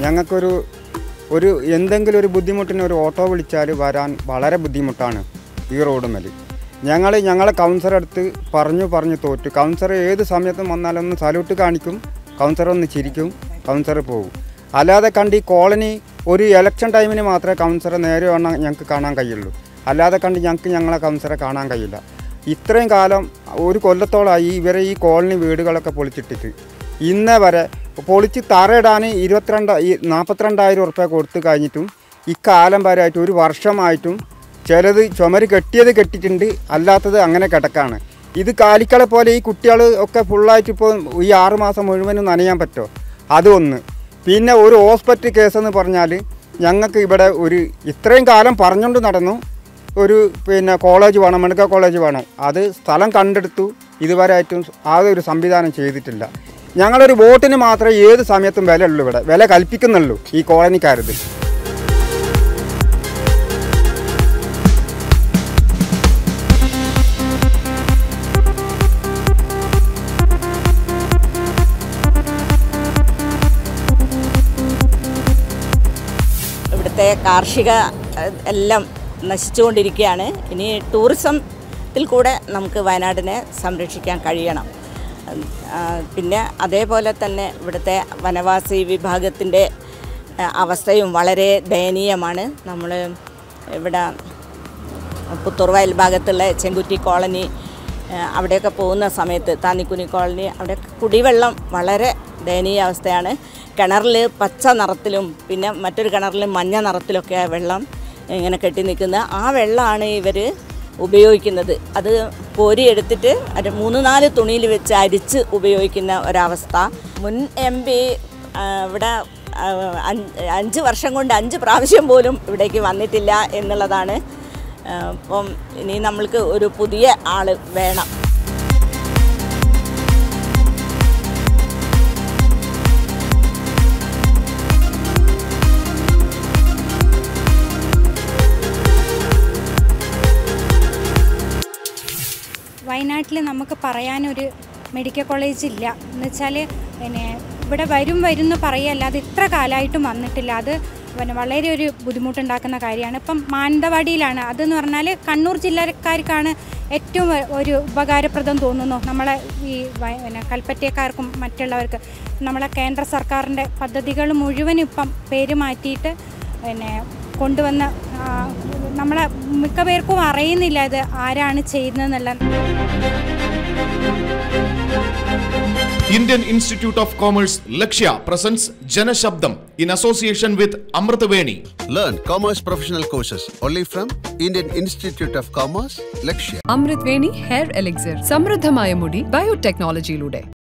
ഞങ്ങൾക്കൊരു ഒരു എന്തെങ്കിലും ഒരു ബുദ്ധിമുട്ടിന് ഒരു ഓട്ടോ വിളിച്ചാൽ വരാൻ വളരെ ബുദ്ധിമുട്ടാണ് ഈ റോഡ് മേൽ ഞങ്ങൾ ഞങ്ങളെ കൗൺസിലർ അടുത്ത് പറഞ്ഞു പറഞ്ഞു തോറ്റു കൗൺസിലർ ഏത് സമയത്തും വന്നാലൊന്ന് സല്യൂട്ട് കാണിക്കും കൗൺസിലർ ഒന്ന് ചിരിക്കും കൗൺസിലർ പോകും അല്ലാതെ കണ്ട് ഈ കോളനി ഒരു ഇലക്ഷൻ ടൈമിന് മാത്രമേ കൗൺസിലർ നേരെ വണ്ണം ഞങ്ങൾക്ക് കാണാൻ കഴിയുള്ളൂ അല്ലാതെ കണ്ട് ഞങ്ങൾക്ക് ഞങ്ങളെ കൗൺസിലറെ കാണാൻ കഴിയില്ല ഇത്രയും കാലം ഒരു കൊല്ലത്തോളമായി ഇവരെ ഈ കോളനി വീടുകളൊക്കെ പൊളിച്ചിട്ടിട്ട് ഇന്നേ വരെ പൊളിച്ച് തറയിടാൻ ഇരുപത്തിരണ്ട് ഈ നാൽപ്പത്തിരണ്ടായിരം ഉറുപ്പ്യ കൊടുത്തു കഴിഞ്ഞിട്ടും ഇക്കാലം വരെ ആയിട്ട് ഒരു വർഷമായിട്ടും ചിലത് ചുമര് കെട്ടിയത് കെട്ടിയിട്ടുണ്ട് അല്ലാത്തത് അങ്ങനെ കിടക്കാണ് ഇത് കാലിക്കളെ പോലെ ഈ കുട്ടികൾ ഒക്കെ ഫുള്ളായിട്ട് ഇപ്പോൾ ഈ ആറ് മാസം മുഴുവനും നനയാൻ പറ്റുമോ അതൊന്ന് പിന്നെ ഒരു ഹോസ്പിറ്റൽ കേസെന്ന് പറഞ്ഞാൽ ഞങ്ങൾക്ക് ഇവിടെ ഒരു ഇത്രയും കാലം പറഞ്ഞുകൊണ്ട് നടന്നു ഒരു പിന്നെ കോളേജ് വേണം മെഡിക്കൽ കോളേജ് വേണം അത് സ്ഥലം കണ്ടെടുത്തു ഇതുവരെ ആയിട്ടും ആ ഒരു സംവിധാനം ചെയ്തിട്ടില്ല ഞങ്ങളൊരു വോട്ടിന് മാത്രമേ ഏത് സമയത്തും വില ഉള്ളൂ ഇവിടെ വില കൽപ്പിക്കുന്നുള്ളൂ ഈ കോളനിക്കാരത് ഇവിടുത്തെ കാർഷിക അഹ്, എല്ലാം നശിച്ചുകൊണ്ടിരിക്കുകയാണ് ഇനി ടൂറിസത്തിൽ കൂടെ നമുക്ക് വയനാടിനെ സംരക്ഷിക്കാൻ കഴിയണം ഉം, ആ, പിന്നെ അതേപോലെ തന്നെ ഇവിടുത്തെ വനവാസി വിഭാഗത്തിൻ്റെ അഹ്, അവസ്ഥയും വളരെ ദയനീയമാണ് നമ്മൾ ഇവിടെ പുത്തൂർ വയൽ ഭാഗത്തുള്ള ചെങ്കുറ്റി കോളനി ഏഹ് അവിടെയൊക്കെ പോകുന്ന സമയത്ത് താന്നിക്കുനി കോളനി അവിടെ കുടിവെള്ളം വളരെ ദയനീയ അവസ്ഥയാണ് കിണറിൽ പച്ച നിറത്തിലും പിന്നെ മറ്റൊരു കിണറിൽ മഞ്ഞ നിറത്തിലൊക്കെ വെള്ളം ഇങ്ങനെ കെട്ടി നിൽക്കുന്ന ആ വെള്ളമാണ് ഇവർ ഉപയോഗിക്കുന്നത് അത് കോരിയെടുത്തിട്ട് ഒരു മൂന്ന് നാല് തുണിയിൽ വെച്ച് അരിച്ച് ഉപയോഗിക്കുന്ന ഒരവസ്ഥ മുൻ എം പി ഇവിടെ ആ, അഞ്ച് അഞ്ച് വർഷം കൊണ്ട് അഞ്ച് പ്രാവശ്യം പോലും ഇവിടേക്ക് വന്നിട്ടില്ല എന്നുള്ളതാണ് ആ, അപ്പം ഇനി നമ്മൾക്ക് ഒരു പുതിയ ആൾ വേണം വയനാട്ടിൽ നമുക്ക് പറയാനൊരു മെഡിക്കൽ കോളേജ് ഇല്ല എന്ന് വെച്ചാൽ പിന്നെ ഇവിടെ വരും വരും എന്ന് പറയല്ലാതെ ഇത്ര കാലമായിട്ടും വന്നിട്ടില്ല അത് പിന്നെ വളരെ ഒരു ബുദ്ധിമുട്ടുണ്ടാക്കുന്ന കാര്യമാണ് ഇപ്പം മാനന്തവാടിയിലാണ് അതെന്ന് പറഞ്ഞാൽ കണ്ണൂർ ജില്ലക്കാർക്കാണ് ഏറ്റവും വ- ഒരു ഉപകാരപ്രദം തോന്നുന്നു നമ്മളെ ഈ വയ- പിന്നെ കൽപ്പറ്റക്കാർക്കും മറ്റുള്ളവർക്ക് നമ്മളെ കേന്ദ്ര സർക്കാരിൻ്റെ പദ്ധതികൾ മുഴുവൻ ഇപ്പം പേര് മാറ്റിയിട്ട് പിന്നെ കൊണ്ടുവന്ന ആ, നമ്മളെ മിക്ക പേർക്കും അറിയുന്നില്ല ഇത് ആരാണ് ചെയ്യുന്നതെന്നുള്ള Indian Institute of Commerce Lakshya presents Janashabdam in association with Amritaveni. Learn commerce professional courses only from Indian Institute of Commerce, Lakshya. അമൃത് വേണി ഹെയർ എലിക്സിർ സമൃദ്ധമായ മുടി ബയോടെക്നോളജിയിലൂടെ